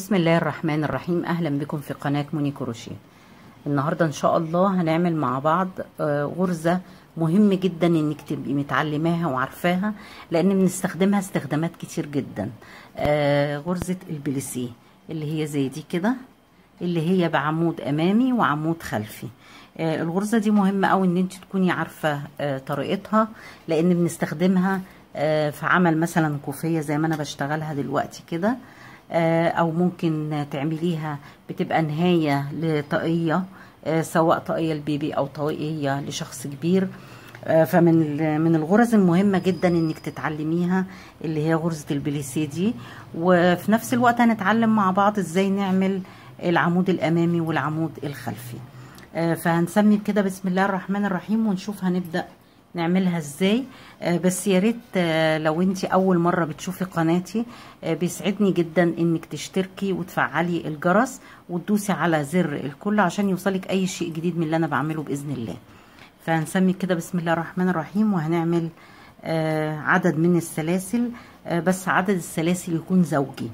بسم الله الرحمن الرحيم اهلا بكم في قناة موني كروشيه النهاردة ان شاء الله هنعمل مع بعض آه، غرزة مهم جدا انك تبقي متعلماها وعارفاها لان بنستخدمها استخدامات كتير جدا آه، غرزة البليسيه اللي هي زي دي كده اللي هي بعمود امامي وعمود خلفي آه، الغرزة دي مهمة اوي ان انت تكوني عارفة آه، طريقتها لان بنستخدمها آه، في عمل مثلا كوفية زي ما انا بشتغلها دلوقتي كده آه، او ممكن تعمليها بتبقى نهاية لطاقية آه، سواء طاقية البيبي او طاقية لشخص كبير آه، فمن ال- من الغرز المهمة جدا انك تتعلميها اللي هي غرزة البليسيه دي وفي نفس الوقت هنتعلم مع بعض ازاي نعمل العمود الامامي والعمود الخلفي آه، فهنسمي كده بسم الله الرحمن الرحيم ونشوف هنبدأ نعملها ازاي آه، بس يا ريت آه، لو انت اول مره بتشوفي قناتي آه، بيسعدني جدا انك تشتركي وتفعلي الجرس وتدوسي على زر الكل عشان يوصلك اي شيء جديد من اللي انا بعمله باذن الله فهنسمي كده بسم الله الرحمن الرحيم وهنعمل آه، عدد من السلاسل آه، بس عدد السلاسل يكون زوجي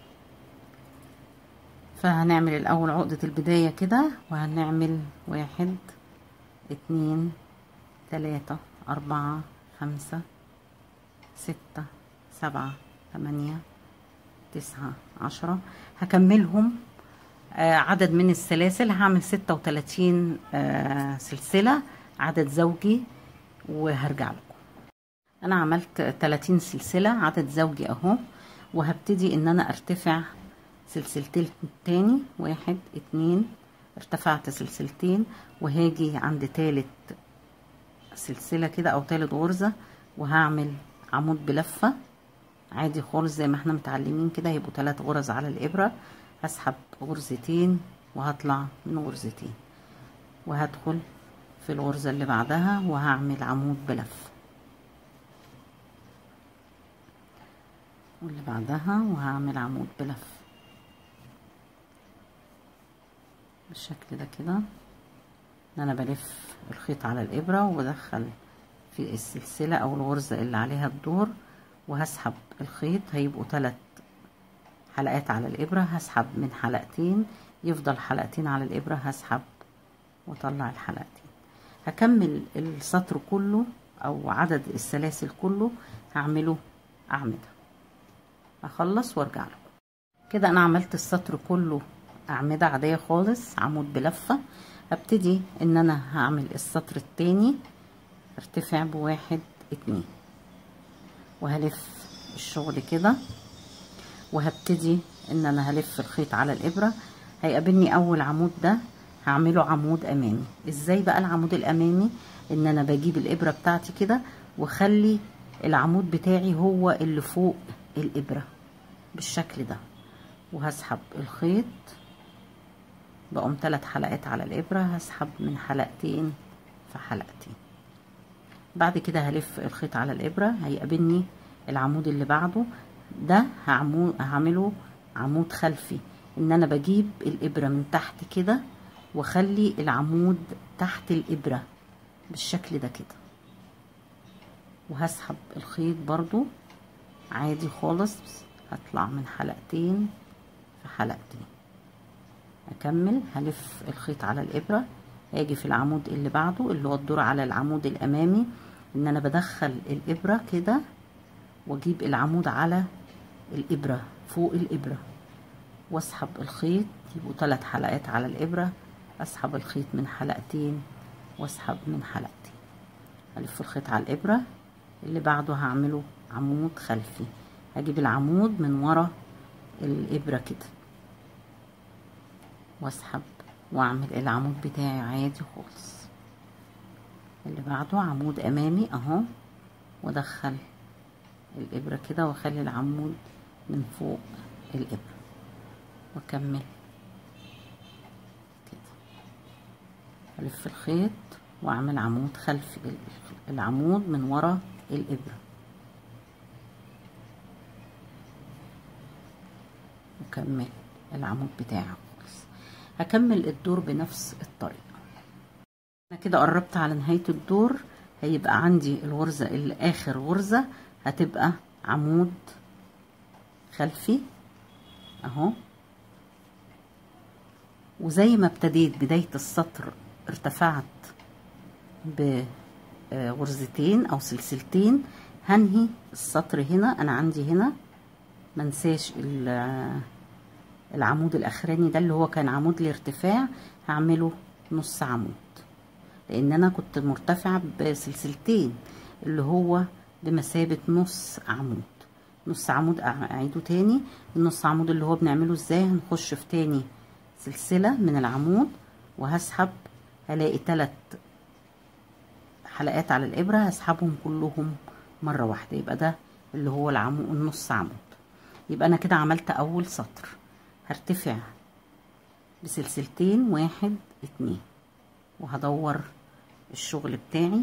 فهنعمل الاول عقدة البداية كده وهنعمل واحد اتنين تلاتة أربعة خمسة ستة سبعة تمانية تسعة عشرة هكملهم آه عدد من السلاسل هعمل ستة وتلاتين آه سلسلة عدد زوجي وهرجع لكم أنا عملت تلاتين سلسلة عدد زوجي أهو وهبتدي إن أنا أرتفع سلسلتين تاني واحد اتنين ارتفعت سلسلتين وهاجي عند تالت سلسلة كده او تالت غرزة وهعمل عمود بلفة عادي خالص زي ما احنا متعلمين كده هيبقوا تلات غرز على الابرة هسحب غرزتين وهطلع من غرزتين وهدخل في الغرزة اللي بعدها وهعمل عمود بلفة واللي بعدها وهعمل عمود بلفة بالشكل ده كده ان انا بلف الخيط على الابرة وبدخل في السلسلة او الغرزة اللي عليها الدور وهسحب الخيط هيبقوا ثلاث حلقات على الابرة هسحب من حلقتين يفضل حلقتين على الابرة هسحب واطلع الحلقتين هكمل السطر كله او عدد السلاسل كله هعمله اعمدة اخلص وارجع لكم كده انا عملت السطر كله اعمدة عادية خالص عمود بلفة هبتدي ان انا هعمل السطر التاني ارتفع بواحد اتنين وهلف الشغل كده وهبتدي ان انا هلف الخيط على الابرة هيقابلني اول عمود ده هعمله عمود امامي ازاي بقى العمود الامامي ان انا بجيب الابرة بتاعتي كده واخلي العمود بتاعي هو اللي فوق الابرة بالشكل ده وهسحب الخيط بقوم ثلاث حلقات على الإبرة هسحب من حلقتين في حلقتين بعد كده هلف الخيط على الإبرة هيقابلني العمود اللي بعده ده هعمو هعمله عمود خلفي ان انا بجيب الإبرة من تحت كده واخلي العمود تحت الإبرة بالشكل ده كده وهسحب الخيط برضو عادي خالص هطلع من حلقتين في حلقتين اكمل هلف الخيط على الابره هاجي في العمود اللي بعده اللي هو الدور على العمود الامامي ان انا بدخل الابره كده واجيب العمود على الابره فوق الابره واسحب الخيط يبقوا ثلاث حلقات على الابره اسحب الخيط من حلقتين واسحب من حلقتين هلف الخيط على الابره اللي بعده هعمله عمود خلفي هجيب العمود من ورا الابره كده واسحب واعمل العمود بتاعي عادي خالص اللي بعده عمود امامي اهو وادخل الابرة كده واخلي العمود من فوق الابرة واكمل كده الف الخيط واعمل عمود خلف العمود من ورا الابرة وكمل العمود بتاعي هكمل الدور بنفس الطريقة انا كده قربت على نهاية الدور هيبقى عندي الغرزة اللي اخر غرزة هتبقى عمود خلفي اهو وزي ما ابتديت بداية السطر ارتفعت بغرزتين او سلسلتين هنهي السطر هنا انا عندي هنا منساش العمود الاخراني ده اللي هو كان عمود الارتفاع هعمله نص عمود لان انا كنت مرتفعة بسلسلتين اللي هو بمثابة نص عمود نص عمود اعيده تاني النص عمود اللي هو بنعمله ازاي هنخش في تاني سلسلة من العمود وهسحب هلاقي تلات حلقات على الابرة هسحبهم كلهم مرة واحدة يبقى ده اللي هو العمود النص عمود يبقى انا كده عملت اول سطر هرتفع بسلسلتين واحد اتنين وهدور الشغل بتاعي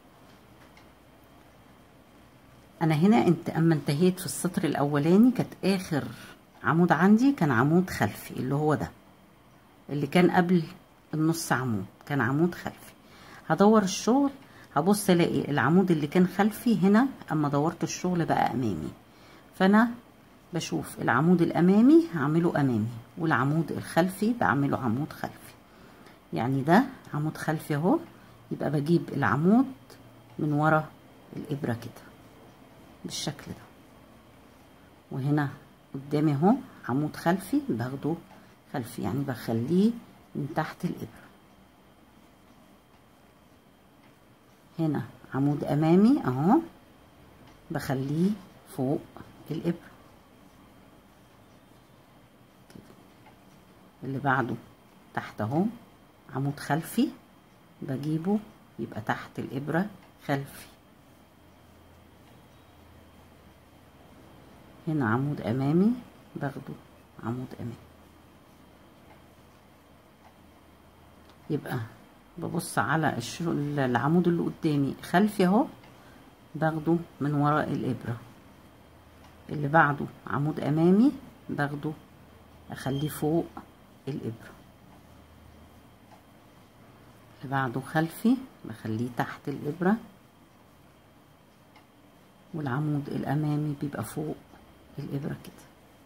انا هنا انت اما انتهيت في السطر الاولاني كانت اخر عمود عندي كان عمود خلفي اللي هو ده اللي كان قبل النص عمود كان عمود خلفي هدور الشغل هبص الاقي العمود اللي كان خلفي هنا اما دورت الشغل بقى امامي فانا بشوف العمود الامامي هعمله امامي والعمود الخلفي بعمله عمود خلفي يعني ده عمود خلفي اهو يبقى بجيب العمود من ورا الابره كده بالشكل ده وهنا قدامي اهو عمود خلفي باخده خلفي يعني بخليه من تحت الابره هنا عمود امامي اهو بخليه فوق الابره اللي بعده تحت اهو عمود خلفي بجيبه يبقى تحت الابره خلفي هنا عمود امامي باخده عمود امامي يبقى ببص على الشغل العمود اللي قدامي خلفي اهو باخده من وراء الابره اللي بعده عمود امامي باخده اخليه فوق الابره اللي بعده خلفي بخليه تحت الابره والعمود الامامي بيبقى فوق الابره كده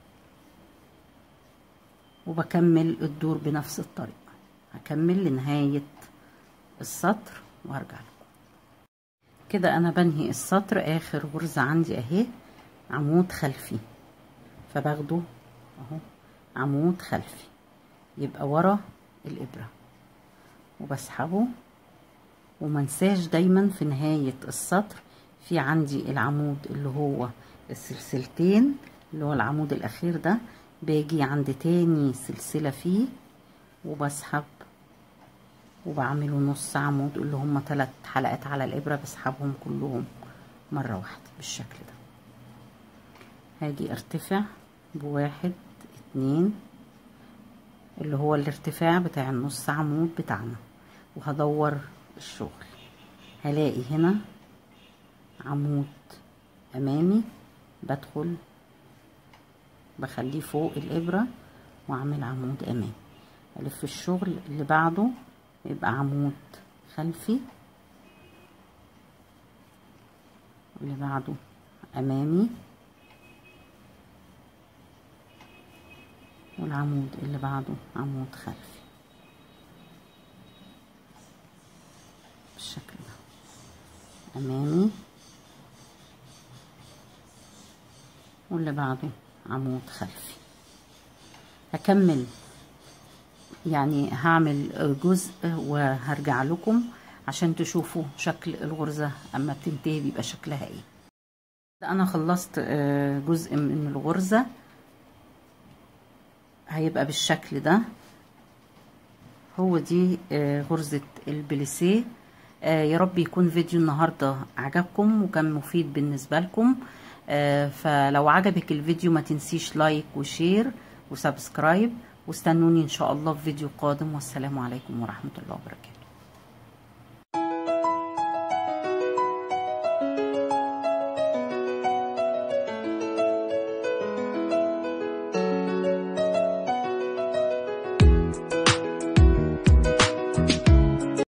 وبكمل الدور بنفس الطريقه هكمل لنهايه السطر وهرجع لكم كده انا بنهي السطر اخر غرزه عندي اهي عمود خلفي فباخده اهو عمود خلفي يبقى ورا الابره وبسحبه ومنساش دايما في نهايه السطر في عندي العمود اللي هو السلسلتين اللي هو العمود الاخير ده باجي عند تاني سلسله فيه وبسحب وبعمله نص عمود اللي هم ثلاث حلقات على الابره بسحبهم كلهم مره واحده بالشكل ده هاجي ارتفع بواحد اتنين اللي هو الارتفاع بتاع النص عمود بتاعنا وهدور الشغل هلاقي هنا عمود امامي بدخل بخليه فوق الابره واعمل عمود امامي الف الشغل اللي بعده يبقى عمود خلفي واللي بعده امامي والعمود اللي بعده عمود خلفي بالشكل ده امامي واللي بعده عمود خلفي هكمل يعني هعمل جزء وهرجع لكم عشان تشوفوا شكل الغرزة اما بتنتهي بيبقى شكلها ايه انا خلصت جزء من الغرزة هيبقى بالشكل ده هو دي غرزة البليسيه يا رب يكون فيديو النهاردة عجبكم وكان مفيد بالنسبة لكم فلو عجبك الفيديو ما تنسيش لايك وشير وسبسكرايب واستنوني ان شاء الله في فيديو قادم والسلام عليكم ورحمة الله وبركاته